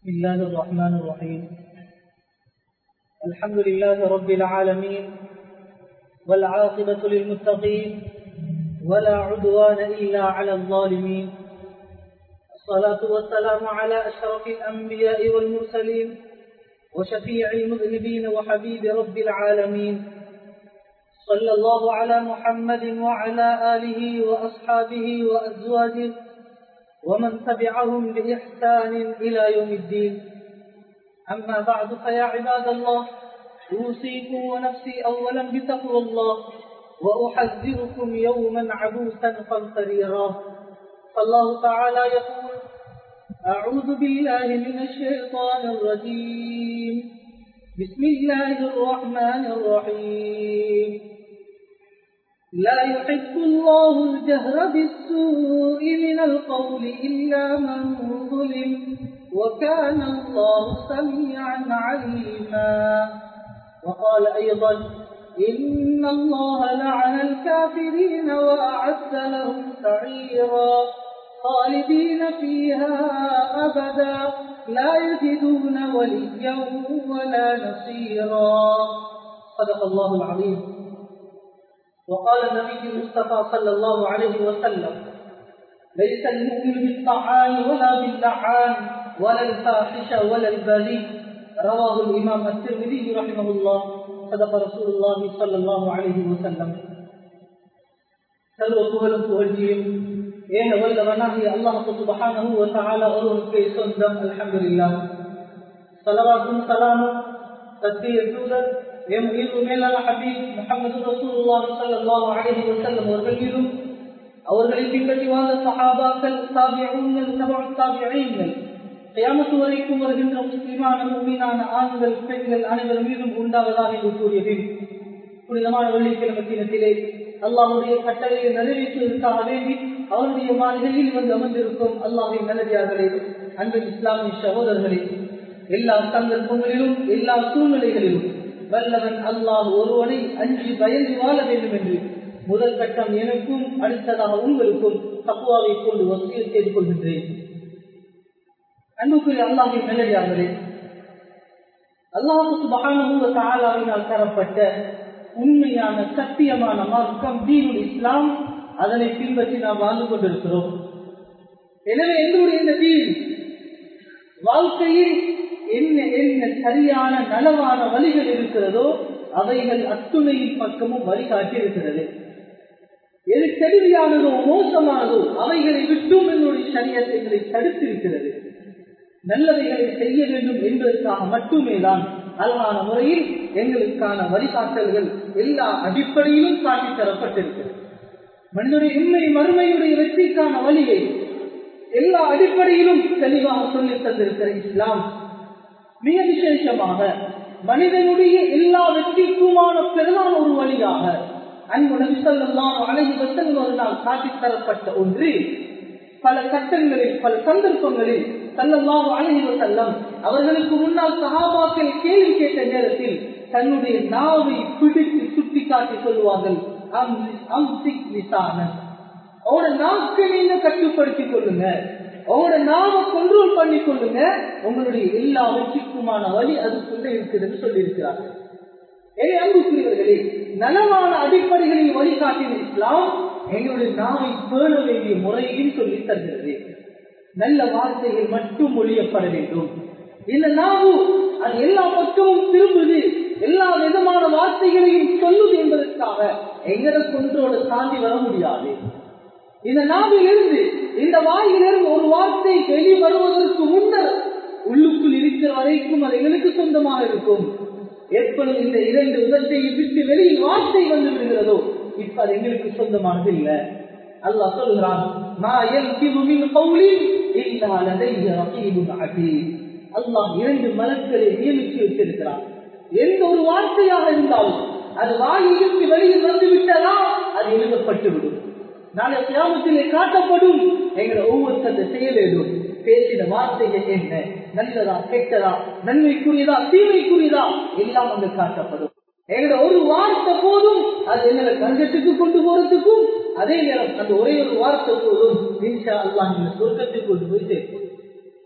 بسم الله الرحمن الرحيم الحمد لله رب العالمين والعاقبة للمتقين ولا عدوان إلا على الظالمين الصلاة والسلام على أشرف الأنبياء والمرسلين وشفيع المذنبين وحبيب رب العالمين صلى الله على محمد وعلى آله وأصحابه وأزواجه ومن تبعهم بإحسان إلى يوم الدين أما بعد فيا عباد الله أوصيكم ونفسي أولا بتقوى الله وأحذركم يوما عبوسا قمطريرا فالله تعالى يقول أعوذ بالله من الشيطان الرجيم بسم الله الرحمن الرحيم لا يحب الله الجهر بالسوء من القول إلا من ظلم وكان الله سميعا عليما وقال أيضا إن الله لعن الكافرين وأعد لهم سعيرا خالدين فيها أبدا لا يجدون وليا ولا نصيرا صدق الله العظيم وقال النبي المصطفى صلى الله عليه وسلم ليس المؤمن بالطعان ولا باللعان ولا الفاحش ولا البذيء رواه الإمام الترمذي رحمه الله صدق رسول الله صلى الله عليه وسلم சர்வ புகழும் புகழ்ச்சியும் ஏக வல்லவனாகிய அல்லாஹு சுபஹானஹு வ தஆலா ஒருவனுக்கே சொந்தம் அல்ஹம்துலில்லாஹ் ஸலவாத்தும் ஸலாமும் சத்திய தூதர் எம் ஈர்வு மேலான ஹபீப் முஹம்மது ரசூலுல்லாஹி ஸல்லல்லாஹு அலைஹி வஸல்லம் அவர்கள் மீதும் அவர்களை பின்பற்றி வாழ்ந்த சஹாபாக்கள் தாபிஊன்கள் தபு தாபிஈன்கள் கியாமத்து வரைக்கும் வருகின்ற முஸ்லிமான முஃமினான ஆண்கள் பெண்கள் அனைவர் மீதும் உண்டாவதாக என்று கூறியது புனிதமான வெள்ளிக்கிழமை தினத்திலே அல்லாஹுடைய கட்டளையை நிறைவேற்றுவதற்காக வேண்டி அவருடைய மாளிகையில் வந்து அமர்ந்திருக்கும் அல்லாஹின் நல்லடியார்களே அன்பின் இஸ்லாமிய சகோதரர்களே எல்லா சந்தர்ப்பங்களிலும் எல்லா சூழ்நிலைகளிலும் வல்லவன் அல்லாஹ் ஒருவனை அஞ்சு பயந்து வாழ வேண்டும் என்று முதல் கட்டம் எனக்கும் அடுத்ததாக உங்களுக்கும் தப்புவாவை கொண்டு வசூல் செய்து கொள்கின்றேன் அன்புக்குரிய அல்லாஹின் நல்லடியார்களே அல்லாஹு சுபகான தாலாவினால் தரப்பட்ட உண்மையான சத்தியமான மார்க்கம் தீனுல் இஸ்லாம் அதனை பின்பற்றி நாம் வாழ்ந்து கொண்டிருக்கிறோம் எனவே எங்களுடைய இந்த தீன் வாழ்க்கையில் என்ன என்ன சரியான நலவான வழிகள் இருக்கிறதோ அவைகள் அத்துணையின் பக்கமும் வழிகாட்டி இருக்கிறது எது கெடுதியானதோ மோசமானதோ அவைகளை விட்டும் என்னுடைய சரியத்தை எங்களை தடுத்திருக்கிறது நல்லவைகளை செய்ய வேண்டும் என்பதற்காக மட்டுமே தான் அழகான முறையில் எங்களுக்கான வழிகாட்டல்கள் எல்லா அடிப்படையிலும் காட்டி தரப்பட்டிருக்கிறது மனிதனுடைய உண்மை மறுமையுடைய வெற்றிக்கான வழியை எல்லா அடிப்படையிலும் தெளிவாக சொல்லி தந்திருக்கிற இஸ்லாம் மிக விசேஷமாக மனிதனுடைய எல்லா வெற்றிக்குமான பிரதான ஒரு வழியாக அன்பு நபிசல்லாம் அழகி வசல்வதனால் காட்டித் தரப்பட்ட ஒன்று பல கட்டங்களில் பல சந்தர்ப்பங்களில் சல்லல்லாஹு அழகி வசல்லம் அவர்களுக்கு முன்னால் சகாபாக்கள் கேள்வி கேட்ட நேரத்தில் தன்னுடைய நாவை பிடித்து சுட்டி காட்டி சொல்லுவார்கள் அவரோட நாக்கை நீங்க கட்டுப்படுத்திக் கொள்ளுங்க அவங்களோட நாம கண்ட்ரோல் பண்ணி கொள்ளுங்க உங்களுடைய எல்லா வெற்றிக்குமான வழி அதுக்குள்ள இருக்குதுன்னு சொல்லி இருக்கிறார்கள் ஏ அன்புக்குரியவர்களே நலவான அடிப்படைகளில் வழிகாட்டின இஸ்லாம் எங்களுடைய நாவை பேண வேண்டிய முறையும் சொல்லி தருகிறது நல்ல வார்த்தைகள் மட்டும் மொழியப்பட வேண்டும் இந்த நாவு அது எல்லா பக்கமும் திரும்புது எல்லா விதமான வார்த்தைகளையும் சொல்லுது என்பதற்காக எங்கட கொன்றோட தாண்டி வர முடியாது இந்த நாவிலிருந்து இந்த வாயிலிருந்து ஒரு வார்த்தை வெளி வருவதற்கு முன்னர் உள்ளுக்குள் இருக்கிற வரைக்கும் அது எங்களுக்கு சொந்தமாக இருக்கும் எப்பொழுது இந்த இரண்டு உதட்டையை விட்டு வெளியில் வார்த்தை வந்து விடுகிறதோ இப்ப அது எங்களுக்கு சொந்தமானது இல்ல அல்லாஹ் சொல்கிறான் அல்லாஹ் இரண்டு மலர்களை நியமித்து வைத்திருக்கிறான் எந்த ஒரு வார்த்தையாக இருந்தாலும் அது வாயிலிருந்து வெளியில் வந்து விட்டதா அது எழுதப்பட்டு விடும் நாளை கிராமத்திலே காட்டப்படும் எங்களை ஒவ்வொருத்தந்த செய்ய வேண்டும் பேசின வார்த்தைகள் என்ன நல்லதா கெட்டதா நன்மைக்குரியதா தீமைக்குரியதா எல்லாம் அங்கு காட்டப்படும் எங்களோட ஒரு வார்த்தை போதும் அது எங்களை கங்கத்துக்கு கொண்டு போறதுக்கும் அதே நேரம் அந்த ஒரே ஒரு வார்த்தை போதும் இன்ஷா அல்லாஹ் இந்த சொர்க்கத்துக்கு கொண்டு போய் சேர்க்கும்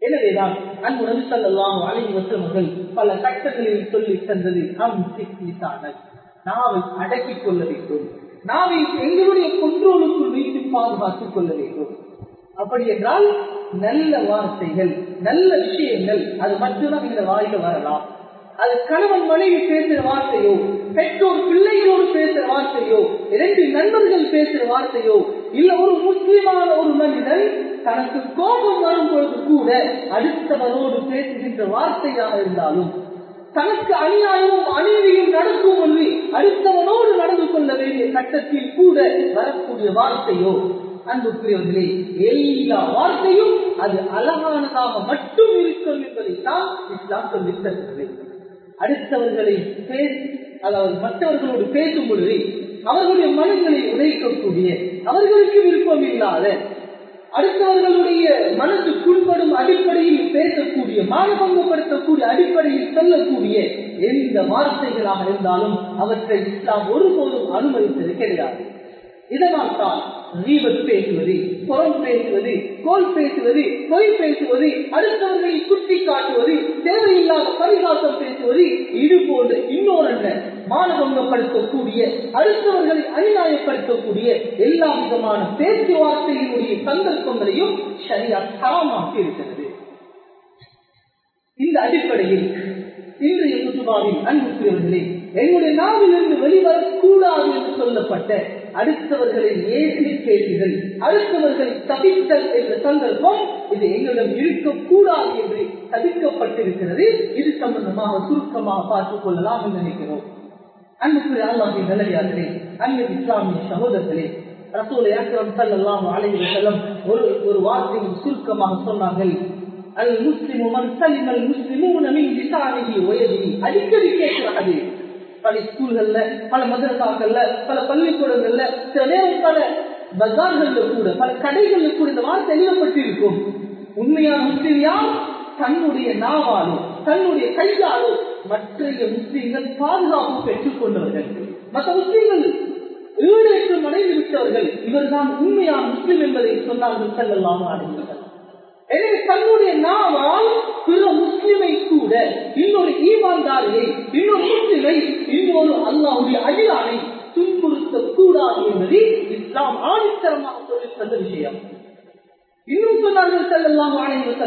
எனவேதான் அன்பு நபி ஸல்லல்லாஹு அலைஹி வஸல்லம் பல கட்டங்களில் சொல்லி தந்தது அம் சிக்லிசானல் நாவை அடக்கிக் கொள்ள வேண்டும் நாவை எங்களுடைய கொன்றோலுக்குள் வைத்து பாதுகாத்துக் கொள்ள வேண்டும் அப்படி என்றால் நல்ல வார்த்தைகள் நல்ல விஷயங்கள் அது மட்டும்தான் இந்த வாயில வரலாம் அது கணவன் மனைவி பேசுற வார்த்தையோ பெற்றோர் பிள்ளைகளோடு பேசுற வார்த்தையோ இரண்டு நண்பர்கள் பேசுற வார்த்தையோ இல்ல ஒரு முஸ்லிமான ஒரு மனிதன் தனக்கு கோபம் வரும் பொழுது கூட அடுத்தவரோடு பேசுகின்ற வார்த்தையாக இருந்தாலும் தனக்கு அநியாயமும் அநீதியும் நடக்கும் பொழுது அடுத்தவனோடு நடந்து கொள்ள வேண்டிய கட்டத்தில் கூட வரக்கூடிய வார்த்தையோ அன்புக்குரியவர்களே எல்லா வார்த்தையும் அது அழகானதாக மட்டும் இருக்கும் என்பதைத்தான் இஸ்லாம் சொல்லித் தருகிறது அடுத்தவர்களை பேசி அதாவது மற்றவர்களோடு பேசும் பொழுது அவர்களுடைய மனங்களை உடைக்கக்கூடிய அவர்களுக்கு விருப்பம் இல்லாத அடுத்தவர்களுடைய மனது புண்படும் அடிப்படையில் பேசக்கூடிய மானபங்கப்படுத்தக்கூடிய அடிப்படையில் சொல்லக்கூடிய எந்த வார்த்தைகளாக இருந்தாலும் அவற்றை இஸ்லாம் ஒருபோதும் அனுமதித்தது கிடையாது இதனால் தான் ரீபத் பேசுவது புறம் பேசுவது கோல் பேசுவது பொய் பேசுவது அடுத்தவர்களை குட்டி காட்டுவது தேவையில்லாத பரிகாசம் பேசுவது இது போன்ற இன்னொரு மானபங்கப்படுத்தக்கூடிய அடுத்தவர்களை அநியாயப்படுத்தக்கூடிய எல்லா விதமான பேச்சுவார்த்தையினுடைய சந்தர்ப்பங்களையும் சரியா தரமாக்கி இருக்கிறது இந்த அடிப்படையில் இன்றைய குத்துபாவில் அன்புக்குரியவர்களே என்னுடைய நாவிலிருந்து வெளிவரக்கூடாது என்று சொல்லப்பட்ட அடுத்தவர்களை ஏற்றி பேசுதல் அடுத்தவர்களை தவித்தல் என்ற சந்தர்ப்பம் இது எங்களிடம் இருக்கக்கூடாது என்று தவிக்கப்பட்டிருக்கிறது இது சம்பந்தமாக சுருக்கமாக பார்த்துக் கொள்ளலாம் என்று நினைக்கிறோம் அன்புக்குரிய அல்லாஹின் நிலையார்களே அன்பு இஸ்லாமிய சகோதரர்களே ரசூலை அக்ரம் சல்லாஹ் அலைஹி செல்லம் ஒரு ஒரு வார்த்தையும் சுருக்கமாக சொன்னார்கள் அல் முஸ்லிமு மன் சலிம் அல் முஸ்லிமூன மின் லிசானிஹி வயதிஹி அடிக்கடி கேட்கிறார்கள் பல ஸ்கூல்கள்ல பல மதரசாக்கள்ல பல பள்ளிக்கூடங்கள்ல சில நேரம் பல பஜார்கள்ல கூட பல கடைகள்ல கூட இந்த வார்த்தை எழுதப்பட்டிருக்கும் உண்மையான முஸ்லிம் யார் தன்னுடைய நாவாலோ தன்னுடைய கையாலோ மற்றைய முஸ்லிம்கள் பாதுகாப்பு பெற்றுக் கொண்டவர்கள் மற்ற முஸ்லிம்கள் ஈடேற்றம் அடைந்து விட்டவர்கள் இவர்தான் உண்மையான முஸ்லிம் என்பதை சொன்னார்கள் செல்லலாம் அடைந்தார்கள் எனவே தன்னுடைய நாவால் பிற முஸ்லிமை கூட இன்னொரு ஈமான்தாரியை இன்னொரு முஸ்லிமை இன்னொரு அல்லாவுடைய அடியானை துன்புறுத்த கூடாது என்பது இஸ்லாம் ஆணித்தரமாக சொல்லி தந்த விஷயம் இன்னும் சொன்னார்கள் செல்லலாம்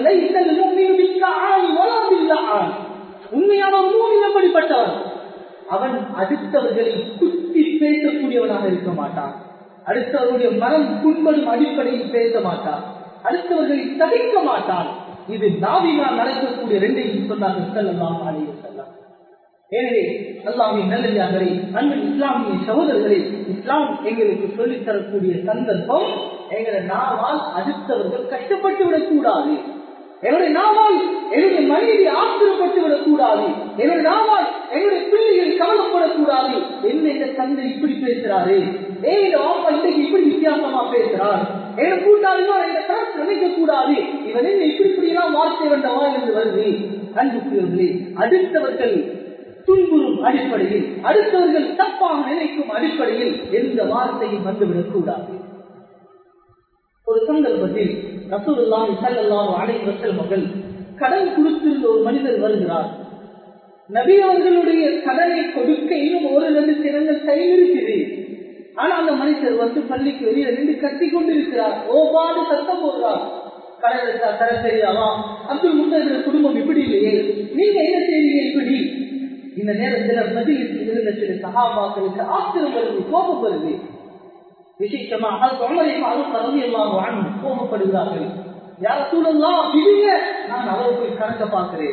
ஆணி உண்மையான ஒரு மூவின் எப்படிப்பட்டவன் அவன் அடுத்தவர்களை குத்தி பேசக்கூடியவனாக இருக்க மாட்டான் அடுத்தவர்களுடைய மனம் புண்படும் அடிப்படையில் பேச மாட்டான் அடுத்தவர்களை தவிக்க மாட்டான் இது நாவினால் நடக்கக்கூடிய ரெண்டையும் சொன்னார்கள் செல்லலாம் அலைய செல்லாம் எனவே அல்லாமின் நல்லதாகவே அன்பு இஸ்லாமிய சகோதரர்களே இஸ்லாம் எங்களுக்கு சொல்லித் தரக்கூடிய சந்தர்ப்பம் எங்களை நாவால் அடுத்தவர்கள் கஷ்டப்பட்டு விடக்கூடாது என்னுடைய நாவால் என்னுடைய மனைவி ஆத்திரப்பட்டு விடக்கூடாது என்னுடைய நாவால் என்னுடைய பிள்ளைகள் கவலைப்படக்கூடாது என்ன இந்த தந்தை இப்படி பேசுறாரு ஏ இந்த வாப்பா இன்னைக்கு இப்படி வித்தியாசமா பேசுறார் என்ன கூட்டாளிமா இந்த கணக்கு நினைக்க கூடாது இவன் என்ன இப்படி இப்படி எல்லாம் வார்த்தை வந்த வாயிலிருந்து வருது அன்புக்குரியவர்களே அடுத்தவர்கள் துன்புறும் அடிப்படையில் அடுத்தவர்கள் தப்பாக நினைக்கும் அடிப்படையில் எந்த வார்த்தையும் வந்துவிடக் கூடாது ஒரு சந்தர்ப்பத்தில் ரசூலுல்லாஹி ஸல்லல்லாஹு அலைஹி வஸல்லம் அவர்கள் கடன் கொடுத்திருந்த ஒரு மனிதர் வருகிறார் நபி அவர்களுடைய கடனை கொடுக்க இன்னும் ஒரு ரெண்டு தினங்கள் கையில் இருக்குது ஆனா அந்த மனிதர் வந்து பள்ளிக்கு வெளியே நின்று கத்தி கொண்டிருக்கிறார் ஓபாடு சத்தம் போடுறார் கடனை தர தெரியாதா அப்துல் முத்தர் குடும்பம் இப்படி இல்லையே நீங்க என்ன செய்வீங்க இப்படி இந்த நேரத்தில் பதில் இருந்த சில சகாபாக்களுக்கு ஆத்திரம் வருது கோபம் வருது விசேஷமா அது உமரை அது தகுதி எல்லாம் வாழ்ந்து கோபப்படுகிறார்கள் யார சூழல்லாம் விடுங்க நான் அவரை போய் கணக்க பார்க்கிறேன்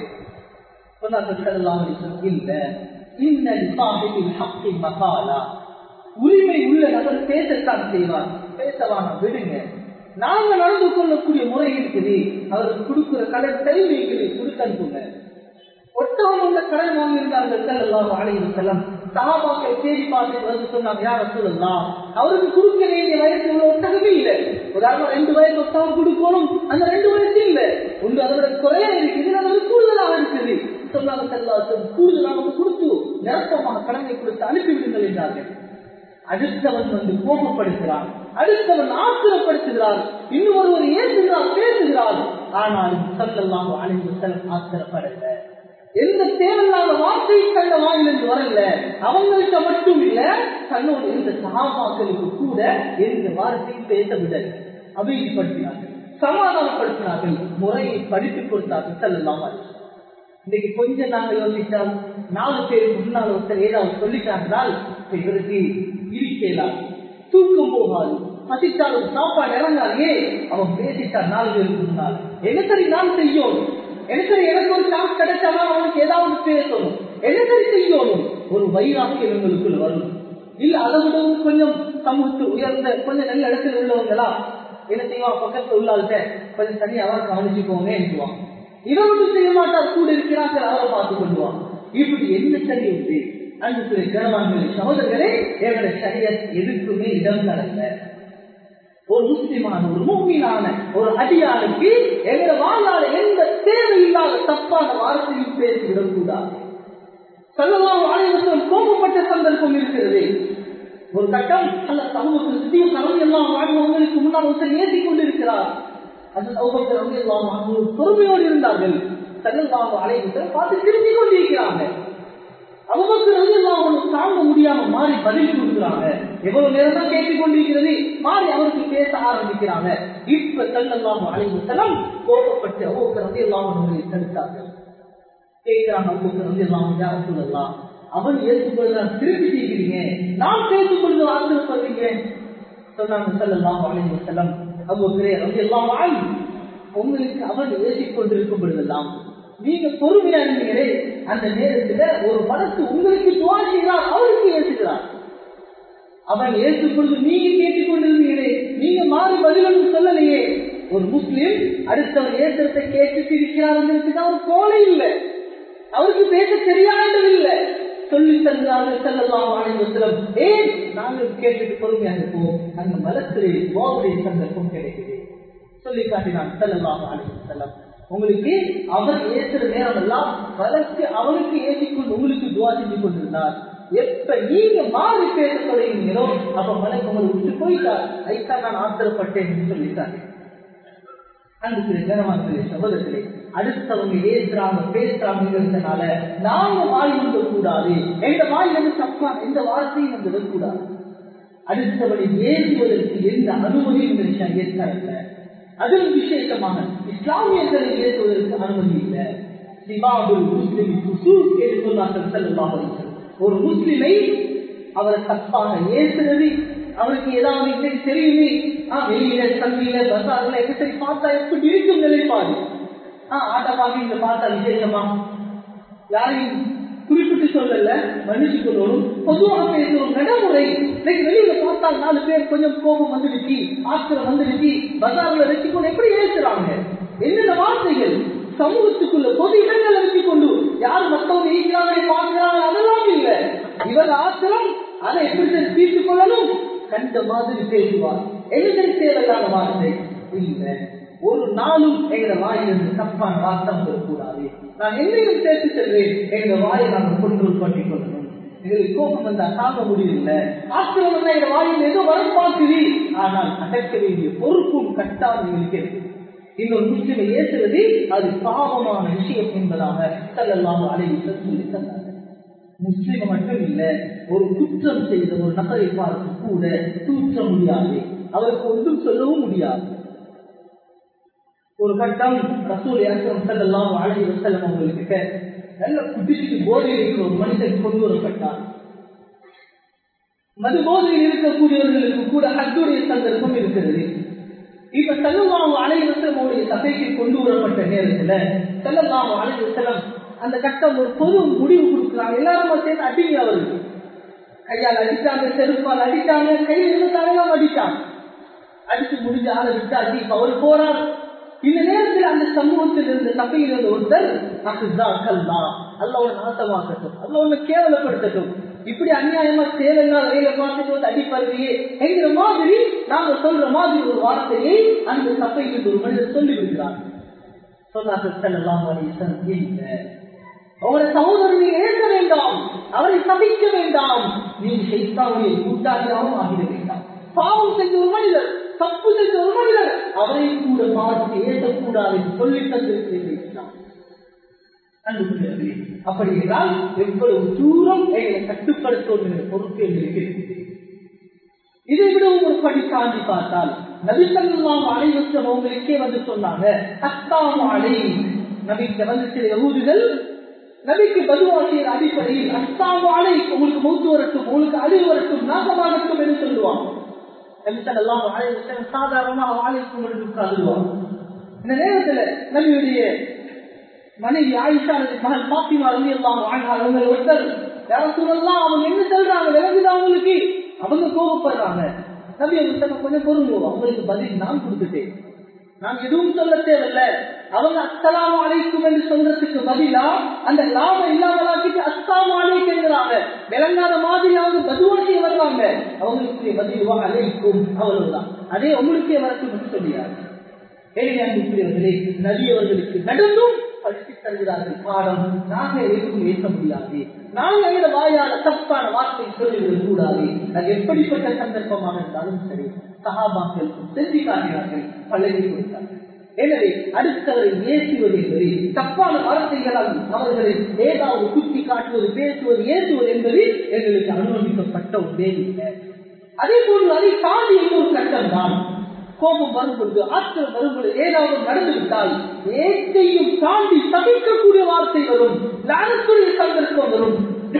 உரிமை உள்ள நபர் பேசத்தான் செய்வார் பேசவான விடுங்க நாங்க நடந்து கொள்ளக்கூடிய முறை இருக்குது அவருக்கு கொடுக்கிற கடன் கை வைக்கிறது கொடுத்து அனுப்புங்க ஒட்டவன் உள்ள கடன் வாங்கியிருந்தார்கள் எல்லாம் ஆலையில் செல்லம் சகாபாக்கள் தேடி பார்த்து வந்து சொன்னாங்க யார சொல்லலாம் அவருக்கு கொடுக்க வேண்டிய வயசு உள்ள ஒட்டகமே இல்லை உதாரணம் ரெண்டு வயசு ஒட்டகம் கொடுக்கணும் அந்த ரெண்டு வயசு இல்லை ஒன்று அதோட குறையா இருக்குது அது கூடுதலாக இருக்குது சொன்னாங்க செல்லாசம் கூடுதலாக கொடுத்து நிரப்பமாக கடனை கொடுத்து அனுப்பிவிடுங்கள் என்றார்கள் அடுத்தவன் வந்து கோபப்படுகிறான் அடுத்தவன் ஆத்திரப்படுத்துகிறான் இன்னும் ஒருவர் ஏசுகிறார் பேசுகிறார் ஆனாலும் சல்லல்லாஹு அலைஹி வஸல்லம் ஆத்திரப்படல எந்த தேவையில்லாத வார்த்தை கண்ட வாயிலிருந்து வரல அவங்கள்ட்ட மட்டும் இல்ல தன்னோட எந்த சகாபாக்களுக்கு கூட எந்த வார்த்தையும் பேச விடல அமைதிப்படுத்தினார்கள் சமாதானப்படுத்தினார்கள் முறையை படித்துக் கொடுத்தார்கள் செல்லலாம் இன்னைக்கு கொஞ்சம் நாங்க யோசித்தால் நாலு பேர் முன்னால் ஒருத்தர் ஏதாவது சொல்லிட்டார்கள் இவருக்கு இருக்கலாம் தூக்கம் போகாது பசித்தாலும் சாப்பாடு இறங்காதே அவன் பேசிட்டான் நாலு பேருக்கு முன்னால் என்ன சரி நான் செய்யும் என்ன சரி எனக்கு ஒரு சான்ஸ் கிடைச்சாலும் அவனுக்கு ஏதாவது பேசணும் என்ன சரி செய்யணும் ஒரு வைராக்கியம் இவங்களுக்குள்ள வரும் இல்ல அதை விடவும் கொஞ்சம் சமூகத்து உயர்ந்த கொஞ்சம் நல்ல இடத்துல உள்ளவங்களா என்ன செய்வான் பக்கத்துல உள்ளாள்கிட்ட கொஞ்சம் தனியா அவரை கவனிச்சுக்கோங்க என்றுவான் இவன் மட்டும் செய்ய மாட்டார் கூட இருக்கிறார்கள் அவரை பார்த்து கொள்வான் இப்படி என்ன சரி உண்டு அன்பு கனவான்களே சகோதரர்களே எங்களுடைய சரியத் எதுக்குமே இடம் தரல ஒரு முஸ்லிமான ஒரு மூமினான ஒரு அடியானுக்கு எங்களை வாழ்நாள எந்த தேவையில்லாத தப்பான வார்த்தையும் பேசிவிடக் கூடாது சொல்லலாம் ஆலயத்தில் கோபப்பட்ட சந்தர்ப்பம் இருக்கிறது ஒரு கட்டம் அல்ல சமூகத்தில் சிறிய கலந்து எல்லாம் வாழ்ந்தவங்களுக்கு முன்னால் ஒருத்தர் ஏற்றி கொண்டிருக்கிறார் அது சௌபத்தில் வந்து எல்லாம் பொறுமையோடு இருந்தார்கள் செல்லலாம் ஆலயத்தில் பார்த்து திரும்பி கொண்டிருக்கிறாங்க அவங்களுக்கு வந்து அவனுக்கு தாங்க முடியாம மாறி பதில் கொடுக்குறாங்க எவ்வளவு நேரம் தான் கேட்டுக் கொண்டிருக்கிறது மாறி அவருக்கு பேச ஆரம்பிக்கிறாங்க இப்ப செல்லலாம் அழைவு செல்லம் கோபப்பட்டு அவருக்கு வந்து எல்லாம் அவர்களை தடுத்தார்கள் கேட்கிறாங்க அவங்களுக்கு வந்து எல்லாம் யாரும் சொல்லலாம் அவன் ஏற்றுக்கொள்ள திருப்பி செய்கிறீங்க நான் பேசிக் கொண்டு ஆசிரியப்படுறீங்க சொன்னாங்க செல்லலாம் அழைவு செல்லம் அவங்க வந்து எல்லாம் வாங்கி உங்களுக்கு அவன் ஏசிக் கொண்டிருக்கும் பொழுதெல்லாம் நீங்க பொறுமையா இருந்தீங்களே அந்த நேரத்துல ஒரு மனசு உங்களுக்கு துவா செய்கிறார் அவருக்கு ஏசுகிறார் அவன் ஏசும் பொழுது நீங்க கேட்டுக் கொண்டிருந்தீங்களே நீங்க மாறி பதிலும் சொல்லலையே ஒரு முஸ்லீம் அடுத்தவர் ஏசுறதை கேட்டு சிரிக்கிறார்களுக்கு ஒரு கோலை இல்லை அவருக்கு பேச தெரியாதது இல்லை சொல்லி தந்தார்கள் செல்லலாம் ஆணையம் ஏன் நாங்கள் கேட்டுட்டு பொறுமையாக இருப்போம் அந்த மலத்திலே துவாவுடைய சந்தர்ப்பம் கிடைக்குது சொல்லி காட்டினான் செல்லலாம் ஆணையம் செல்லம் உங்களுக்கு அவர் ஏசுற நேரம் எல்லாம் வளர்த்து அவருக்கு ஏற்றிக்கொண்டு உங்களுக்கு துவா செஞ்சு கொண்டிருந்தார் எப்ப நீங்க மாறி பேச தொடங்கினீங்களோ அப்ப மலைக்கு உங்களை விட்டு போயிட்டார் ஐத்தான் நான் ஆத்திரப்பட்டேன் என்று சொல்லிட்டாங்க அன்புக்குரிய கனவான்களே சகோதரர்களே அடுத்தவங்க ஏசுறாங்க பேசுறாங்கிறதுனால நாங்க வாய் வந்து கூடாது எந்த வாய் வந்து தப்பா எந்த வார்த்தையும் வந்து விடக்கூடாது அடுத்தவனை ஏசுவதற்கு எந்த அனுமதியும் ஏற்கனவே அதிலும் விசேஷமாக இஸ்லாமியர்களை ஏற்றுவதற்கு அனுமதி இல்லை சிவாபுல் முஸ்லிம் என்று சொன்னார்கள் செல்லுமாக ஒரு முஸ்லிமை அவரை தப்பாக ஏசுறது அவருக்கு ஏதாவது இன்னைக்கு தெரியுமே வெளியில கல்வியில பசாரில எப்படி பார்த்தா எப்படி இருக்கும் நிலைப்பாடு ஆஹ் ஆட்டமாக இங்க பார்த்தா விசேஷமா யாரையும் குறிப்பிட்டு சொல்லல மன்னிச்சு கொள்ளணும் பொதுவாக பேசுவோம் நடைமுறை இன்னைக்கு வெளியில பார்த்தால் நாலு பேர் கொஞ்சம் கோபம் வந்துடுச்சு ஆத்திரம் வந்துடுச்சு பஜார்ல வச்சுக்கொண்டு எப்படி ஏசுறாங்க என்னென்ன வார்த்தைகள் சமூகத்துக்குள்ள பொது இடங்களை வச்சுக்கொண்டு யார் மற்றவங்க ஈக்கிறாங்க பார்க்கிறாங்க அதெல்லாம் இல்ல இவர் ஆத்திரம் அதை எப்படி தீர்த்து கொள்ளணும் கண்ட மாதிரி பேசுவார் எழுதல் தேவையில்லாத வார்த்தை இல்லை ஒரு நாளும் எங்க வாயிலிருந்து தப்பான வார்த்தை வரக்கூடாது நான் என்னையும் சேர்த்து செல்வேன் எங்க வாயை நாங்கள் கொண்டோல் பண்ணிக் கொள்ளணும் எங்களுக்கு கோபம் வந்தா தாங்க முடியல ஆத்திரம் வந்தா எங்க வாயில் ஏதோ வரப்பாக்குது ஆனால் அடக்க வேண்டிய பொறுப்பும் கட்டாயம் எங்களுக்கு இருக்கு இன்னொரு முஸ்லிமை ஏற்றுவது அது பாவமான விஷயம் என்பதாக செல்லலாம் அழகி சொல்லி தந்தாங்க முஸ்லிம் மட்டும் இல்ல ஒரு குற்றம் செய்த ஒரு நபரை பார்த்து கூட தூற்ற முடியாது அவருக்கு ஒன்றும் சொல்லவும் முடியாது ஒரு கட்டம் ரசூல் அக்ரம் செல்லலாம் அழகி வசல்லம் அவங்களுக்கு நல்ல குடிச்சு போதையில் இருக்கிற ஒரு மனிதன் கொண்டு வரப்பட்டார் மது போதையில் இருக்கக்கூடியவர்களுக்கு கூட ஹத்துடைய சந்தர்ப்பம் இருக்கிறது இப்ப செல்லலாம் அழகி வசலம் அவருடைய சபைக்கு கொண்டு வரப்பட்ட நேரத்துல செல்லலாம் அழகி வசலம் அந்த கட்டம் ஒரு பொது முடிவு கொடுக்குறாங்க எல்லாரும் சேர்ந்து அடிங்க அவருக்கு கையால் அடித்தாங்க செருப்பால் அடித்தாங்க கையில் இருந்தாங்க அடித்தாங்க அடிச்சு முடிஞ்ச ஆளை விட்டாச்சு இப்ப அவர் போறார் இந்த நேரத்தில் அந்த சமூகத்தில் இருந்த சபையில் இருந்த ஒருத்தர் கல்லா அல்ல உன்னை நாசமாக்கட்டும் அல்ல உன்னை கேவலப்படுத்தட்டும் இப்படி அநியாயமா தேவையில்லாத வேலை பார்த்துட்டு வந்து அடிப்பருவியே என்கிற மாதிரி நாங்க சொல்ற மாதிரி ஒரு வார்த்தையை அந்த சபையில் ஒரு மனிதர் சொல்லி விடுகிறார் சொன்னார்கள் செல்லலாம் இல்லை அவரை சகோதரனை இழக்க வேண்டாம் அவரை சபிக்க வேண்டாம் நீ சைத்தாவுடைய கூட்டாளியாகவும் ஆகிட வேண்டாம் பாவம் செஞ்ச ஒரு மனிதர் தப்பு செஞ்ச ஒரு மனிதர் அவரை கூட பார்த்து ஏற்றக்கூடாது என்று சொல்லி தந்திருக்கிறது இஸ்லாம் அன்புக்குரியவர்களே, அப்படி என்றால் எவ்வளவு தூரம் எங்களை கட்டுப்படுத்தும் என்ற பொறுப்பு எங்களுக்கு இருக்குது இதை விடவும் ஒரு படி தாண்டி பார்த்தால் நபிசல்லாம் அனைவரும் அவங்களுக்கே வந்து சொன்னாங்க அஸ்தாமு அலை நபிக்கு வந்து சில யகூதிகள் நபிக்கு பதுவாசியர் அடிப்படையில் அஸ்தாமு அலை உங்களுக்கு மூத்து வரட்டும் உங்களுக்கு அழிவு வரட்டும் நாசமாகட்டும் என்று சொல்லுவாங்க நபிசல்லாம் அலைவசம் சாதாரணமாக ஆலைக்கும் என்று உட்கார்ந்துருவாங்க இந்த நேரத்தில் நபியுடைய மனைவி ஆயிஷா நபி மகன் பாத்திமா ரவி எல்லாம் அவங்க ஒருத்தர் யாரும் அவங்க என்ன சொல்றாங்க விளங்குது அவங்களுக்கு அவங்க கோபப்படுறாங்க நபி அவங்க சொன்ன கொஞ்சம் பொருள் அவங்களுக்கு பதில் நான் கொடுத்துட்டேன் நான் எதுவும் சொல்ல தேவையில்ல அவங்க அஸ்ஸலாமு அலைக்கும் என்று சொல்றதுக்கு பதிலா அந்த லாபம் இல்லாமலாக்கிட்டு அஸ்ஸலாமு அலைக்கும் என்கிறாங்க விளங்காத மாதிரி அவங்க பதுவாசிய வருவாங்க அவங்களுக்கு பதிலுவா அலைக்கும் அவ்வளவுதான் அதே உங்களுக்கே வரட்டும் என்று சொல்லியாரு ஏழையாண்டிருக்கிறவர்களே நபி அவர்களுக்கு நடந்தும் படித்து தருகிறார்கள் பாடம் நாங்க எதுவும் ஏற்க முடியாது நாங்க இந்த வாயால தப்பான வார்த்தை சொல்லிவிடக் கூடாது அது எப்படிப்பட்ட சந்தர்ப்பமாக இருந்தாலும் சரி சகாபாக்கள் செஞ்சு காட்டினார்கள் பழகி கொடுத்தார்கள் எனவே அடுத்தவரை ஏசுவது என்பது தப்பான வார்த்தைகளால் அவர்களை ஏதாவது குத்தி காட்டுவது பேசுவது ஏசுவது என்பது எங்களுக்கு அனுமதிக்கப்பட்ட ஒரு வேலை அதே போன்று அதை தாண்டி ஒரு கட்டம் தான் கோபம் வரும்பொழுது ஆற்றல் வரும்பொழுது ஏதாவது நடந்துவிட்டால் ஏற்றையும் தாண்டி தவிர்க்கக்கூடிய வார்த்தை வரும் லானத்துடைய சந்தர்ப்பம் வரும்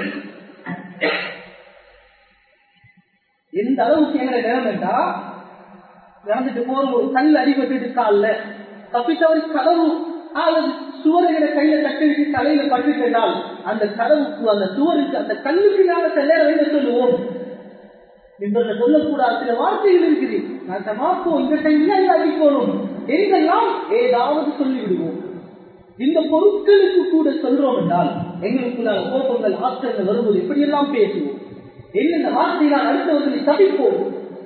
எந்த அளவுக்கு எங்களை நேரம் வேண்டா நடந்துட்டு போற ஒரு கல் அடிபட்டு காலில் தப்பித்தவரு கதவு அல்லது சுவரைகளை கையில கட்டி தலையில பட்டுட்டால் அந்த கதவுக்கு அந்த சுவருக்கு அந்த கல்லுக்கு நாங்க செல்ல என்ன சொல்லுவோம் என்பதை சொல்லக்கூடாது சில வார்த்தைகள் இருக்குது நான் சமாப்போம் இந்த டைம்ல அடிக்கணும் எங்கெல்லாம் ஏதாவது சொல்லிவிடுவோம் இந்த பொருட்களுக்கு கூட சொல்றோம் என்றால் எங்களுக்குள்ள கோபங்கள் ஆத்திரங்கள் வரும்போது எப்படியெல்லாம் பேசுவோம் என்னென்ன வார்த்தைகளால் அடுத்தவர்களை தவிப்போம்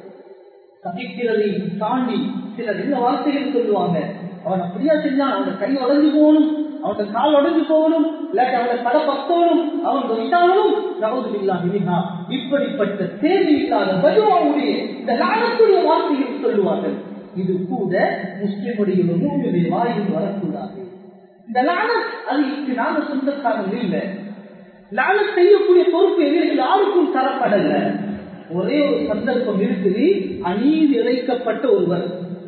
தவிக்கிறதை தாண்டி சிலர் என்ன வார்த்தைகள் சொல்லுவாங்க அவன் அப்படியா செஞ்சான் அவன் கை உடஞ்சு போகணும் அவன் கால் உடஞ்சு போகணும் இல்லாட்டி அவனை கடை பத்தோனும் அவன் விட்டாலும் நவது இல்லா இப்படிப்பட்ட தேவை இல்லாத பதுவாவுடைய இந்த லானத்துடைய வார்த்தைகள் சொல்லுவார்கள் இது கூட முஸ்லிமுடைய மூணுடைய வாயில் வரக்கூடாது இந்த லானத் அது இதுக்கு நாங்க சொந்தக்காரர்கள் இல்லை லானத் செய்யக்கூடிய பொறுப்பு எங்களுக்கு யாருக்கும் தரப்படல ஒரே ஒரு சந்தர்ப்பம் இருக்குது அநீதி இழைக்கப்பட்ட ஒருவர்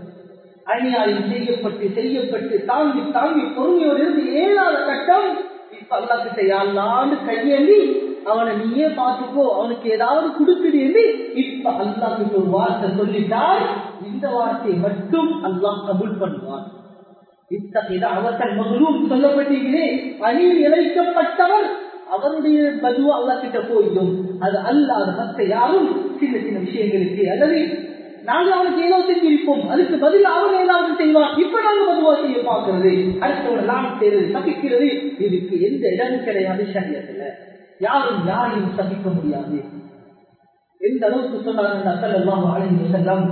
அநியாயம் செய்யப்பட்டு செய்யப்பட்டு தாங்கி தாங்கி பொறுமையோடு இருந்து ஏழாத கட்டம் இப்ப அல்லாக்கிட்ட யாழ்லான்னு கையேந்தி அவனை நீயே பார்த்துக்கோ அவனுக்கு ஏதாவது கொடுத்துடு இப்ப அல்லாஹ்கிட்ட ஒரு வார்த்தை சொல்லிட்டால் இந்த வார்த்தையை மட்டும் அல்லாஹ் கபுல் பண்ணுவான் இத்தகைய அவசர மகளும் சொல்லப்பட்டீங்களே அணியில் இழைக்கப்பட்டவர் அவருடைய பதுவா அல்லா கிட்ட போயிடும் அது அல்லாத மற்ற யாரும் சின்ன சின்ன விஷயங்களுக்கு அல்லது நாங்க அவனுக்கு ஏதோ செஞ்சிருப்போம் அதுக்கு பதில் அவன் ஏதாவது செய்வான் இப்ப நாங்க பதுவா செய்ய பார்க்கிறது அடுத்தவன் நாம் செய்யறது சபிக்கிறது இதுக்கு எந்த இடமும் கிடையாது சரியத்துல யாரும் யாரையும் சபிக்க முடியாது எந்த அளவுக்கு சொன்னாங்க அசல்லாம் அழைந்து செல்லம்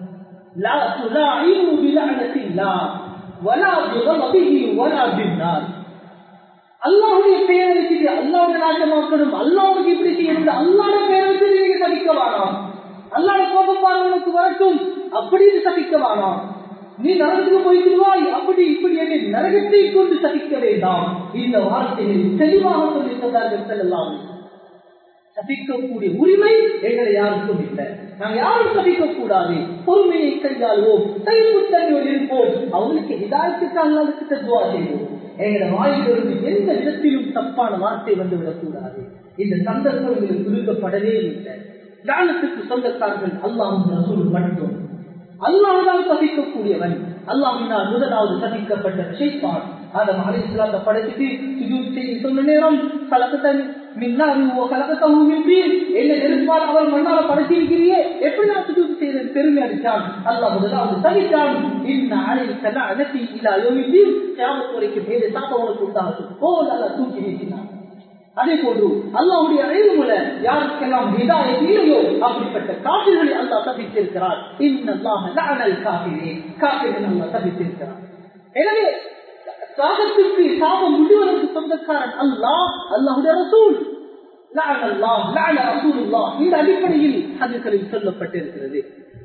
لا تلاعن بلعنة الله ولا بغضبه ولا بالنار அல்லாவுடைய பெயரை வச்சுட்டு அல்லாவுடைய நாட்டமாக்கணும் அல்லாவுக்கு இப்படி செய்யணும் அல்லாட பெயரை வச்சு நீங்க சபிக்க வேணாம் அல்லாட கோபப்பாரவனுக்கு வரட்டும் அப்படின்னு சபிக்க வேணாம் நீ நரகத்துக்கு போய்விடுவாய் அப்படி இப்படி என்று நரகத்தை கொண்டு சபிக்க வேண்டாம் இந்த வார்த்தையை தெளிவாக சொல்லி தந்தார்கள் செல்லலாம் சபிக்கக்கூடிய உரிமை எங்களை யாருக்கும் இல்லை நாம் யாரும் சபிக்க கூடாது பொறுமையை கையாளுவோம் கைப்புத்தன்மையோடு இருப்போம் அவங்களுக்கு இதாயத்துக்கு அல்லாதுக்கு துவா செய்வோம் எங்களை வாயிலிருந்து எந்த விதத்திலும் தப்பான வார்த்தை வந்து விடக்கூடாது இந்த சந்தர்ப்பம் எங்களுக்கு கொடுக்கப்படவே இல்லை ஞானத்துக்கு சொந்தக்காரர்கள் அல்லாஹும் ரசூல் மட்டும் அல்லாஹ்தான் சபிக்கக்கூடியவன் அல்லாஹினால் முதலாவது சபிக்கப்பட்ட ஷைத்தான் ஆதம் அலைஹிஸ்ஸலாத்தை படைச்சிட்டு சுஜூத் செய்ய சொன்ன நேரம் கலக்கத்தன் மின்னாரி ஓ கலக்கத்தவு மின்பீர் என்ன நெருப்பால் அவர் மண்ணால படைச்சிருக்கிறியே எப்படி நான் சுஜூத் செய்தது பெருமை அடித்தான் அல்லாஹ் முதலாவது சபித்தான் இன்ன அலைஹிஸ்ஸலா அனத்தி இலா யோமித்தீன் கியாமத் வரைக்கும் மேலே சாப்ப உனக்கு உண்டாகும் ஓ நல்லா தூக்கி வீசினான் அதே போன்று அல்லாவுடைய அழிவுல யாருக்கெல்லாம் ஹிதாயத் இல்லையோ அப்படிப்பட்ட காபிர்களை அல்லாஹ் தப்பித்திருக்கிறார் இன்னல்லாஹ லஅனல் காபிரே காபிர்கள் அல்லாஹ் தப்பித்திருக்கிறார் எனவே சாகத்துக்கு சாபம் முழுவதற்கு சொந்தக்காரன் அல்லாஹ் அல்லாஹுடைய ரசூல் லஅன அல்லாஹ் லஅன ரசூலுல்லாஹ் இந்த அடிப்படையில் ஹதீஸ்களில் சொல்லப்பட்டிருக்கிறது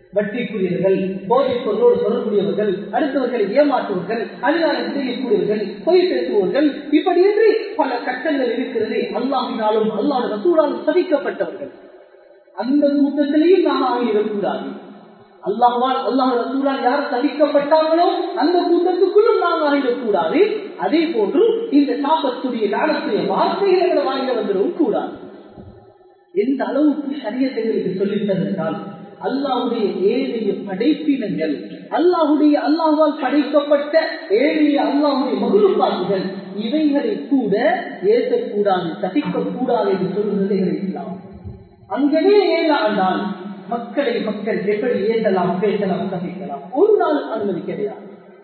வட்டிக்குரியவர்கள் போதைப் பொருளோடு தொடர்புடையவர்கள் அடுத்தவர்களை ஏமாற்றுவர்கள் அதிகாரம் செய்யக்கூடியவர்கள் பொய் பேசுபவர்கள் இப்படி என்று பல கட்டங்கள் இருக்கிறது அல்லாஹினாலும் அல்லாஹ் ரசூலாலும் சதிக்கப்பட்டவர்கள் அந்த கூட்டத்திலேயும் நாம் ஆகிவிடக்கூடாது அல்லாஹால் அல்லாஹ் ரசூலால் யார் சதிக்கப்பட்டார்களோ அந்த கூட்டத்துக்குள்ளும் நாம் ஆகிடக்கூடாது அதே போன்று இந்த சாபத்துடைய ஞானத்துடைய வார்த்தைகளை வாங்க வந்துடவும் கூடாது எந்த அளவுக்கு சரியத்தைகளுக்கு சொல்லித் தந்தால் அல்லாஹுடைய ஏழைய படைப்பினங்கள் அல்லாஹுடைய அல்லாஹால் படைக்கப்பட்ட ஏழைய அல்லாஹுடைய மகுழுப்பாக்குகள் இவைகளை கூட ஏற்கக்கூடாது சகிக்க கூடாது என்று சொல்லுவதை இஸ்லாம் அங்கவே ஏழாண்டால் மக்களை மக்கள் எப்படி ஏற்றலாம் பேசலாம் சகிக்கலாம் ஒரு நாள் அனுமதி கிடையாது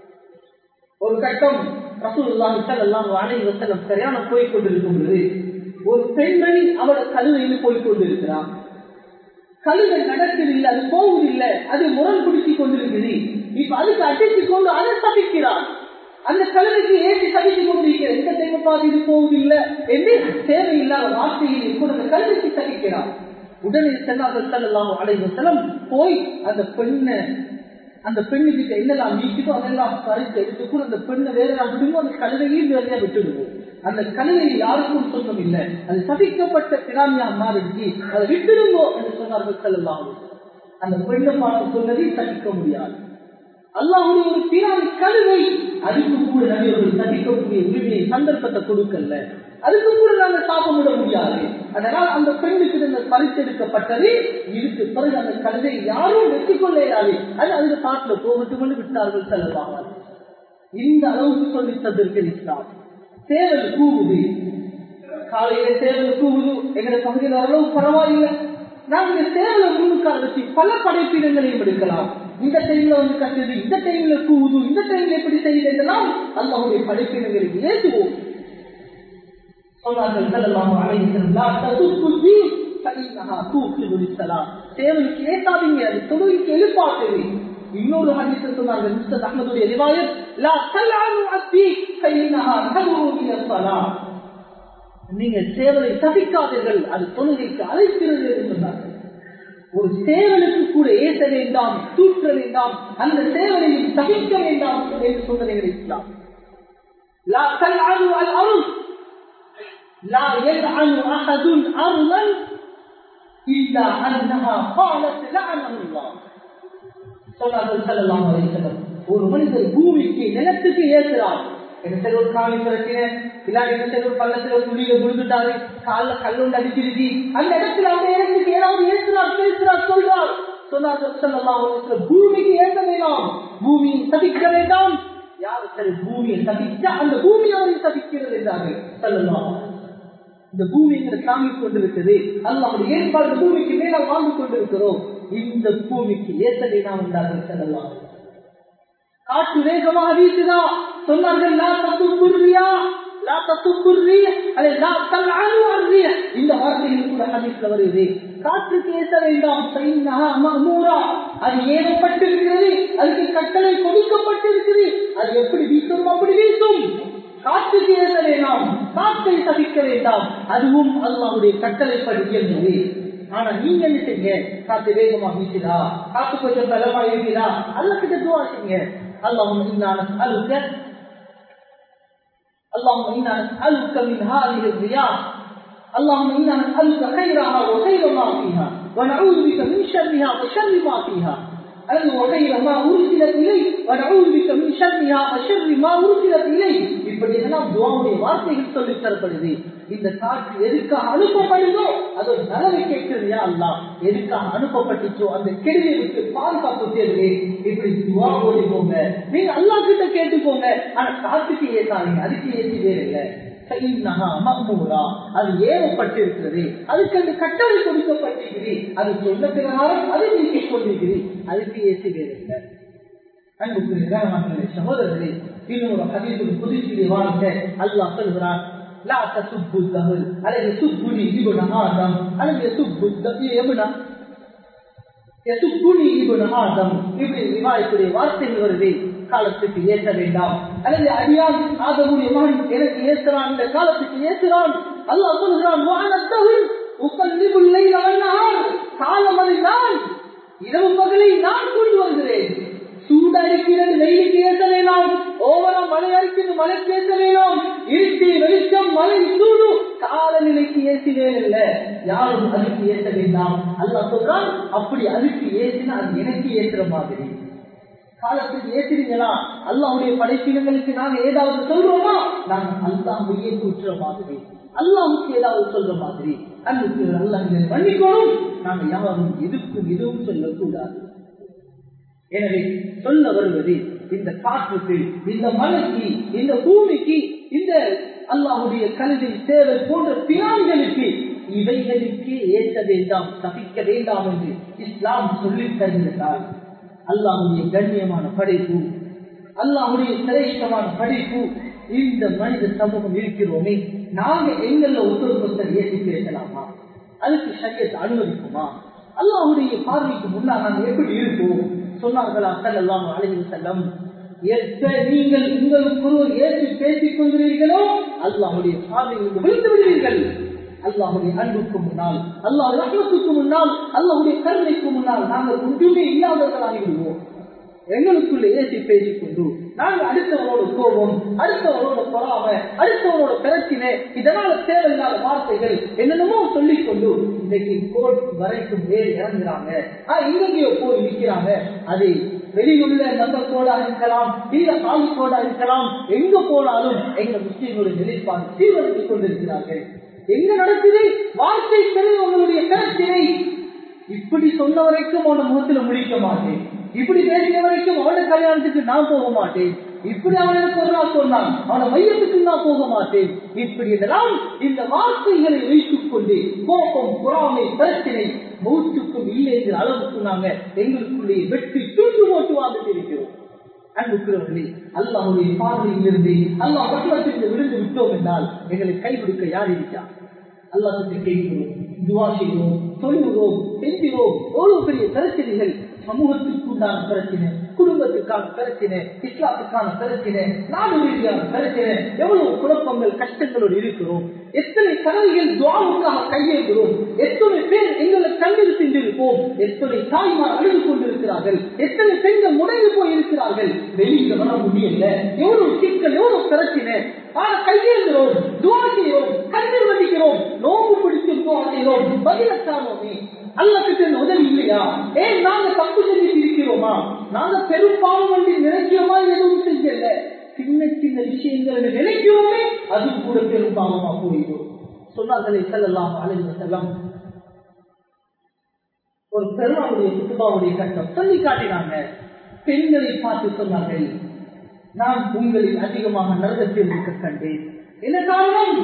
ஒரு கட்டம் ரசூல்லாஹி ஸல்லல்லாஹு அலைஹி வஸல்லம் சரியான போய் கொண்டிருக்கும் பொழுது ஒரு பெண்மணி அவட கழுதையில் போய் கொண்டிருக்கிறார் கழுதை நடக்கவில்லை அது போவதில்லை அது முரண் பிடித்துக் கொண்டிருக்குது இப்ப அதுக்கு அடித்து கொண்டு அதை சபிக்கிறார் அந்த கழுதைக்கு ஏற்றி சபித்துக் கொண்டிருக்கிறார் இந்த தெய்வப்பாது இது போவதில்லை என்று தேவையில்லாத வார்த்தையில் கூட அந்த கழுதைக்கு சபிக்கிறார் உடனே செல்லாத செல்லலாம் அடைந்த செல்லம் போய் அந்த பெண்ணை அந்த பெண்ணுக்கு என்னெல்லாம் வீட்டுக்கோ அதெல்லாம் பறித்து எடுத்து கூட அந்த பெண்ணை வேற விடுவோம் அந்த கழுதையும் வேறையா விட்டுடுவோம் அந்த கழுதை யாருக்கும் சொந்தம் இல்லை அது சபிக்கப்பட்ட பிராமியா மாறிடுச்சு அதை விட்டுடுங்கோ என்று சொன்னார்கள் செல்லலாம் அந்த பெண்ணை பார்த்து சொன்னதை சகிக்க முடியாது அல்லாஹுடைய ஒரு பிராமி கழுதை அதுக்கு கூட நபியவர்கள் சகிக்கக்கூடிய உரிமையை சந்தர்ப்பத்தை கொடுக்கல அதுக்கு கூட நாங்க சாப்பிட முடியாது அதனால் அந்த பெண்ணுக்கு இந்த பறித்தெடுக்கப்பட்டது இதுக்கு பிறகு அந்த கழுதை யாரும் வெற்றி கொள்ள இயலாது அது அந்த காட்டுல போகட்டு கொண்டு விட்டார்கள் செல்லவாங்க இந்த அளவுக்கு சொல்லி தந்திருக்க இஸ்லாம் சேவல் கூவுது காலையில சேவல் கூவுது எங்க பகுதியில் ஓரளவு பரவாயில்லை நாங்க சேவலை முன்னுக்கால வச்சு பல படைப்பிடங்களையும் எடுக்கலாம் இந்த டைம்ல வந்து கட்டுது இந்த டைம்ல கூவுது இந்த டைம்ல எப்படி செய்யுது என்றெல்லாம் அல்லாவுடைய படைப்பினங்களுக்கு ஏற்றுவோம் சொன்னார்கள் செல்லலாம் சேவலுக்கு ஏத்தாதீங்க அது தொழுகைக்கு எழுப்பாக்குது இன்னொரு ஹதீஸ் சொன்னார்கள் முஸ்தத் அஹ்மதுடைய ரிவாயத் லா தல்அனு அத்தி ஃபைன்னஹா ததுரு இல ஸலாத் நீங்க சேவலை தவிக்காதீர்கள் அது தொழுகைக்கு அழைக்கிறது என்று சொன்னார்கள் ஒரு சேவலுக்கு கூட ஏச வேண்டாம் தூற்ற வேண்டாம் அந்த சேவலையும் தவிக்க வேண்டாம் என்று சொன்னதை இஸ்லாம் லா தல்அனு அல் அருள் لا يلعن أحد أرضا إلا أنها قالت لعنه الله ஒரு மனிதர் பூமிக்கு நிலத்துக்கு ஏற்றுறார் என்ன ஒரு காலி பிரச்சனை இல்லாட்டி ஒரு பள்ளத்துல துளியில விழுந்துட்டாரு காலில் கல்லுண்டு அடிச்சிருச்சு அந்த இடத்துல அந்த இடத்துக்கு ஏதாவது ஏற்றுறார் பேசுறார் சொல்றார் சொன்னார்கள் பூமிக்கு ஏற்ற வேண்டாம் பூமியை சதிக்க வேண்டாம் யார் சரி பூமியை சதிக்க அந்த பூமி அவரை சதிக்கிறது என்றார்கள் சொல்லலாம் இந்த பூமி தாங்கிக் கொண்டிருக்கிறது அல்லாவுடைய ஏற்பாடு பூமிக்கு மேல வாழ்ந்து கொண்டிருக்கிறோம் இந்த பூமிக்கு ஏற்றதை நாம் உண்டாக செல்லலாம் காற்று வேகமாக வீசுதா சொன்னார்கள் லா தத்துக்குர்ரியா லா தத்துக்குர்ரி அல்ல லா தல்அனு இந்த வார்த்தையில் கூட ஹதீஸ்ல வருகிறது காற்றுக்கு ஏற்ற வேண்டாம் சைனஹா மஹ்மூரா அது ஏவப்பட்டிருக்கிறது அதுக்கு கட்டளை கொடுக்கப்பட்டிருக்கிறது அது எப்படி வீசும் அப்படி வீசும் காற்றுக்கு ஏற்ற வேண்டாம் காற்றை சபிக்க வேண்டாம் அதுவும் அல்லாவுடைய கட்டளைப்படி இயல்பது ஆனா நீங்க என்ன செய்யுங்க காத்து வேகமா வீசுதா காத்து கொஞ்சம் பலமா இருக்குதா அல்ல கிட்ட துவா செய்யுங்க اللهم انا نسالك اللهم انا نسالك من هذه الرياح اللهم انا نسالك خيرها وخير ما فيها ونعوذ بك من شرها وشر ما فيها أن وخير ما أرسلت إليه ونعوذ بك من شرها وشر ما أرسلت إليه இப்படி எல்லாம் துவாவுடைய வார்த்தைகள் சொல்லி தரப்படுது இந்த காற்று எதுக்காக அனுப்பப்படுதோ அது ஒரு நலவை கேட்கிறது அல்லா எதுக்காக அனுப்பப்பட்டுச்சோ அந்த கெடுதியை விட்டு பாதுகாப்பு தேர்வு இப்படி துவா ஓடி போங்க நீங்க அல்லா கிட்ட கேட்டுக்கோங்க ஆனா காற்றுக்கு ஏத்தாதீங்க அதுக்கு ஏற்றி வேறு இல்லை அது ஏவப்பட்டிருக்கிறது அதுக்கு அந்த கட்டளை கொடுக்கப்பட்டிருக்கிறது அது சொன்ன பிரகாரம் அதை நீக்கிக் கொண்டிருக்கிறது அதுக்கு ஏசி வேறு அன்புக்குரிய சகோதரர்களே இன்னொரு ஹதீசுக்கு புதுச்சியை வாழ்ந்த அல்லாஹ் சொல்கிறான் لا تسبوا الدهر على يسبني ابن آدم على يسب ابن يسبني ابن آدم இப்படி விவாதிக்கூடிய வார்த்தைகள் வருது காலத்துக்கு ஏற்ற வேண்டாம் அல்லது அடியான் ஆதமுடைய மகன் எனக்கு ஏசுறான் இந்த காலத்துக்கு ஏசுறான் அல்லாஹ் சொல்கிறான் வானத்தவில் உக்கல்லிபுல்லை காலம் அதுதான் இரவு பகலை நான் கொண்டு வருகிறேன் சூடு அடிக்கிறது வெயிலுக்கு ஏற்ற வேணாம் ஓவரா மழை அடிக்கிறது மழைக்கு ஏற்ற வேணாம் இருட்டி வெளிச்சம் மழை சூடு காலநிலைக்கு ஏற்றினேன் இல்ல யாரும் அதுக்கு ஏற்ற வேண்டாம் அல்ல சொல்றான் அப்படி அதுக்கு ஏற்றினா அது எனக்கு ஏற்றுற மாதிரி காலத்துக்கு ஏற்றுறீங்களா அல்லாவுடைய படைப்பினங்களுக்கு நாங்க ஏதாவது சொல்றோமா நாங்க அல்லாஹையே கூற்றுற மாதிரி அல்லாவுக்கு ஏதாவது சொல்ற மாதிரி அன்புக்கு அல்லாஹ் பண்ணிக்கணும் நாங்க யாரும் எதுக்கும் எதுவும் சொல்லக்கூடாது எனவே சொல்ல வருவது இந்த காற்றுக்கு இந்த மலைக்கு இந்த பூமிக்கு இந்த அல்லாஹுடைய கல்வி சேவை போன்ற பிராணிகளுக்கு இவைகளுக்கு ஏற்ற வேண்டாம் தப்பிக்க வேண்டாம் என்று இஸ்லாம் சொல்லித் தருகிறார் அல்லாஹுடைய கண்ணியமான படைப்பு அல்லாஹுடைய சிரேஷ்டமான படைப்பு இந்த மனித சமூகம் இருக்கிறோமே நாங்க எங்கள்ல ஒருத்தர் ஏற்றி பேசலாமா அதுக்கு சரியத்தை அனுமதிக்குமா அல்லாஹுடைய பார்வைக்கு முன்னால் நாங்கள் எப்படி இருப்போம் சொன்னார்களா செல்லாம் அழகி செல்லம் நீங்கள் உங்களுக்குள் ஏற்றி பேசிக் கொள்கிறீர்களோ அல்லாஹுடைய பார்வையில் விழுந்து விடுவீர்கள் அல்லாஹுடைய அன்புக்கு முன்னால் அல்லாஹ் ரஹ்மத்துக்கு முன்னால் அல்லாஹுடைய கருணைக்கு முன்னால் நாங்கள் ஒன்றுமே இல்லாதவர்களாகி விடுவோம் எங்களுக்குள்ள ஏசி பேசிக்கொண்டு நாங்கள் அடுத்தவரோட கோபம் அடுத்தவரோட பொறாம அடுத்தவரோட பிரச்சினை இதனால தேவையில்லாத வார்த்தைகள் என்னென்னமோ சொல்லிக் கொண்டு இன்னைக்கு கோர்ட் வரைக்கும் வேறு இறங்குறாங்க இங்கேயோ போய் நிற்கிறாங்க அதை வெளியுள்ள நம்பர் கோடா இருக்கலாம் இல்ல காலி கோடா இருக்கலாம் எங்க போனாலும் எங்க முஸ்லீம்களுடைய நிலைப்பாடு சீர்வழித்துக் கொண்டிருக்கிறார்கள் எங்க நடக்குது வார்த்தை தெரியும் உங்களுடைய பிரச்சினை இப்படி சொன்ன வரைக்கும் அவன முகத்துல முடிக்க மாட்டேன் இப்படி பேசிய வரைக்கும் அவன கல்யாணத்துக்கு நான் போக மாட்டேன் இப்படி அவன் எனக்கு ஒரு நாள் சொன்னான் அவன மையத்துக்கு நான் போக மாட்டேன் இப்படி இதெல்லாம் இந்த வார்த்தைகளை வைத்துக் கொண்டு கோபம் பொறாமை பிரச்சனை மௌத்துக்கும் இல்லை என்ற அளவுக்கு நாங்க எங்களுக்குள்ளே வெட்டி தூண்டு போட்டு வாழ்ந்துட்டு இருக்கிறோம் அன்புக்குறவர்களே அல்லாஹுடைய பார்வையில் இருந்து அல்லாஹ் வசனத்திற்கு விழுந்து விட்டோம் என்றால் எங்களை கைவிடுக்க யார் இருக்கா அல்லாஹுக்கு கேட்கிறோம் துவா செய்கிறோம் சொல்லுகிறோம் செஞ்சுகிறோம் எவ்வளவு பெரிய பிரச்சனைகள் சமூகத்திற்கு உண்டான பிரச்சனை குடும்பத்துக்கான பிரச்சனை இஸ்லாத்துக்கான பிரச்சனை நாடு ரீதியான பிரச்சனை எவ்வளவு குழப்பங்கள் கஷ்டங்களோடு இருக்கிறோம் எத்தனை கனவுகள் துவாவுக்காக கையேறுகிறோம் எத்தனை பேர் எங்களை கண்டிரு சென்றிருப்போம் எத்தனை தாய்மார் அழுது கொண்டிருக்கிறார்கள் எத்தனை பெண்கள் முடங்கி போய் இருக்கிறார்கள் வெளியில வர முடியல எவ்வளவு சிக்கல் எவ்வளவு பிரச்சனை ஆனா கையேறுகிறோம் துவா செய்கிறோம் கண்ணீர் வடிக்கிறோம் நோம்பு பிடித்து துவா செய்கிறோம் பதிலத்தானோமே அல்லக்கிட்ட உதவி இல்லையா ஏன் நாங்க தப்பு செஞ்சுட்டு இருக்கிறோமா நாங்க பெரும் பாவம் வந்து நினைக்கிறோமா எதுவும் செய்யல சின்ன சின்ன விஷயங்கள் நினைக்கிறோமே அது கூட பெரும் பாவமா போயிடும் சொன்னார்களே செல்லலாம் அழைந்து செல்லம் ஒரு பெருமாவுடைய குத்துபாவுடைய கட்டம் சொல்லி காட்டினாங்க பெண்களை பார்த்து சொன்னார்கள் நான் உங்களில் அதிகமாக நரகத்தில் இருக்க கண்டேன் என்ன காரணம்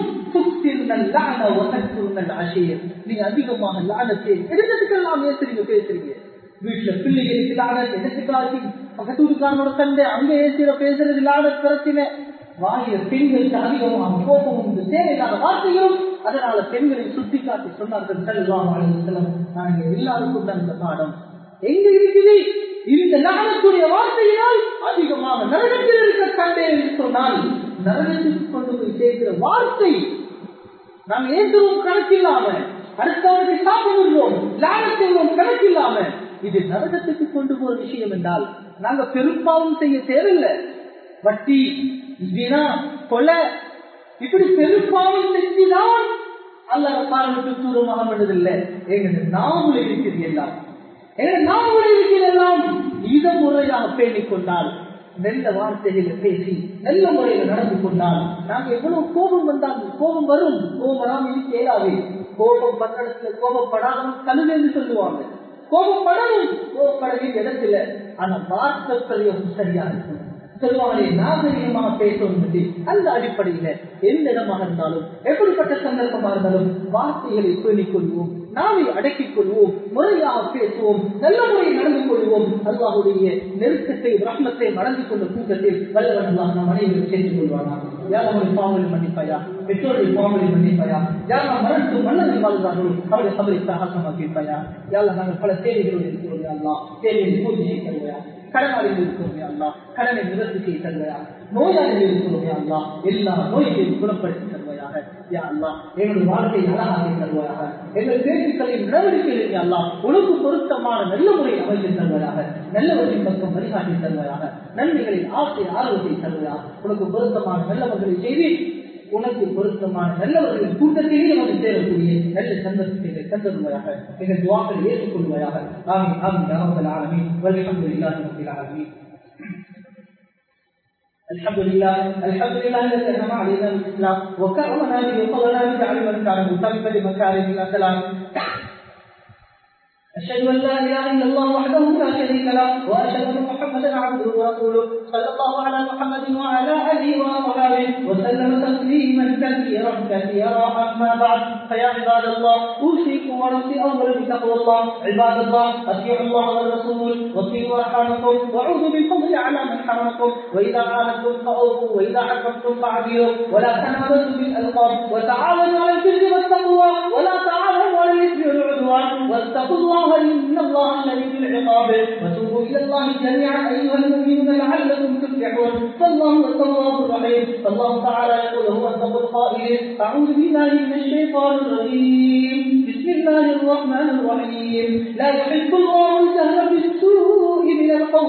நீங்க அதிகமாக லானத்தை எடுத்ததுக்கெல்லாம் ஏசுறீங்க பேசுறீங்க வீட்டுல பிள்ளைகளுக்கு லானத் எடுத்துக்காட்டி பக்கத்து வீட்டுக்காரனோட சண்டை அங்க ஏசுற பேசுறது லானத் பிரச்சனை வாயில பெண்களுக்கு அதிகமாக கோபம் உண்டு தேவையில்லாத வார்த்தைகளும் அதனால பெண்களை சுட்டி காட்டி சொன்னார்கள் செல்வாம் செல்லம் நாங்க எல்லாருக்கும் தான் இந்த பாடம் எங்க இருக்குது இந்த நகரத்துடைய வார்த்தையினால் அதிகமாக நரகத்தில் இருக்க கண்டேன் என்று சொன்னால் நரகத்துக்கு கொண்டு போய் சேர்க்கிற வார்த்தை நாம் ஏற்றுவோம் கணக்கில்லாம அடுத்தவருக்கு சாப்பிடுவோம் லாபத்தையும் கணக்கில்லாம இது நரகத்துக்கு கொண்டு போற விஷயம் என்றால் நாங்க பெரும்பாவம் செய்ய தேவையில்லை வட்டி வினா கொலை இப்படி பெரும்பாவம் செஞ்சுதான் அல்லாத பாருங்க தூரமாக பண்ணதில்லை எங்க நாவல இருக்குது எல்லாம் எங்க நாவல இருக்குது எல்லாம் இத முறையாக பேணிக் கொண்டால் நல்ல வார்த்தைகளை பேசி நல்ல முறையில நடந்து கொண்டால் நாங்க எவ்வளவு கோபம் வந்தால் கோபம் வரும் கோபம் வராமல் இருக்க இயலாது கோபம் பத்திரத்துல கோபப்படாதவன் கழுது என்று சொல்லுவாங்க கோபப்படணும் கோபப்பட வேண்டிய இடத்துல ஆனா வார்த்தை பிரயோகம் சரியா இருக்கும் சொல்லுவாங்களே நாகரிகமாக பேசணும் என்று அந்த அடிப்படையில எந்த இடமாக இருந்தாலும் எப்படிப்பட்ட சந்தர்ப்பமாக இருந்தாலும் வார்த்தைகளை பேணிக் கொள்வோம் நாவை அடக்கிக் கொள்வோம் முறையாக பேசுவோம் நல்ல முறையில் நடந்து கொள்வோம் அல்லாஹுடைய நெருக்கத்தை ரத்னத்தை மறந்து கொண்ட கூட்டத்தில் வல்லவன் அல்லாஹ் நம் அனைவரும் சேர்ந்து கொள்வானா யாரும் பாவங்களை மன்னிப்பாயா பெற்றோர்கள் பாவங்களை மன்னிப்பாயா யாரெல்லாம் மறந்து மன்னர்கள் வாழ்ந்தார்களோ அவருடைய சபரை சாகசமாக்கி இருப்பாயா யாரெல்லாம் நாங்கள் பல தேவைகளோடு இருக்கிறோம் அல்லா தேவையை பூஜை தருவாயா கடனாளிகள் இருக்கிறோம் யா அல்லாஹ் கடனை நிவர்த்தி செய்து தருவாயாக நோயாளிகள் இருக்கிறோம் யா அல்லாஹ் எல்லா நோய்களையும் குணப்படுத்தி தருவாயாக யா அல்லாஹ் எங்களுடைய வாழ்க்கை அழகாக தருவாயாக எங்கள் பேச்சுக்களின் நடவடிக்கைகளில் யா அல்லாஹ் உனக்கு பொருத்தமான நல்ல முறையை அமைத்து தருவாயாக நல்லவற்றின் பக்கம் வழிகாட்டி தருவாயாக நன்மைகளின் ஆசை ஆர்வத்தை தருவாயாக உனக்கு பொருத்தமான நல்லவர்களை செய்து உனக்கு பொருத்தமான நல்லவர்களின் கூட்டத்திலேயே வந்து சேரக்கூடிய நல்ல சந்தர்ப்பத்தை தந்தருவாயாக எங்கள் துவாக்களை ஏற்றுக்கொள்வாயாக ஆமீன் ஆமீன் ரஹமத்துல் ஆலமீன் வல்ஹம்துலில்லாஹி ரப்பில் ஆலமீன் الحمد لله الحمد لله الذي انعم علينا بالاسلام وكرمنا به وفضلنا بجعل من كان متمما لمكارم الاخلاق أشهد أن لا إله إلا الله وحده لا شريك له وأشهد أن محمدا عبده ورسوله صلى الله على محمد وعلى آله وأصحابه وسلم تسليما كثيرا كثيرا أما بعد فيا عباد الله أوصيكم ونفسي أولا بتقوى الله عباد الله أطيعوا الله والرسول واطيعوا أرحامكم وعوذوا بالفضل على من حرمكم وإذا عاهدتم فأوفوا وإذا حكمتم فعدلوا ولا تنابزوا بالألقاب وتعاونوا على البر والتقوى ولا تعاونوا على الإثم والعدوان واتقوا الله إن الله شديد العقاب وتوبوا إلى الله جميعا أيها المؤمنون لعلكم تفلحون فالله التواب الرحيم فالله تعالى يقول هو أصدق القائلين أعوذ بالله من الشيطان الرجيم بسم الله الرحمن الرحيم لا يحب الله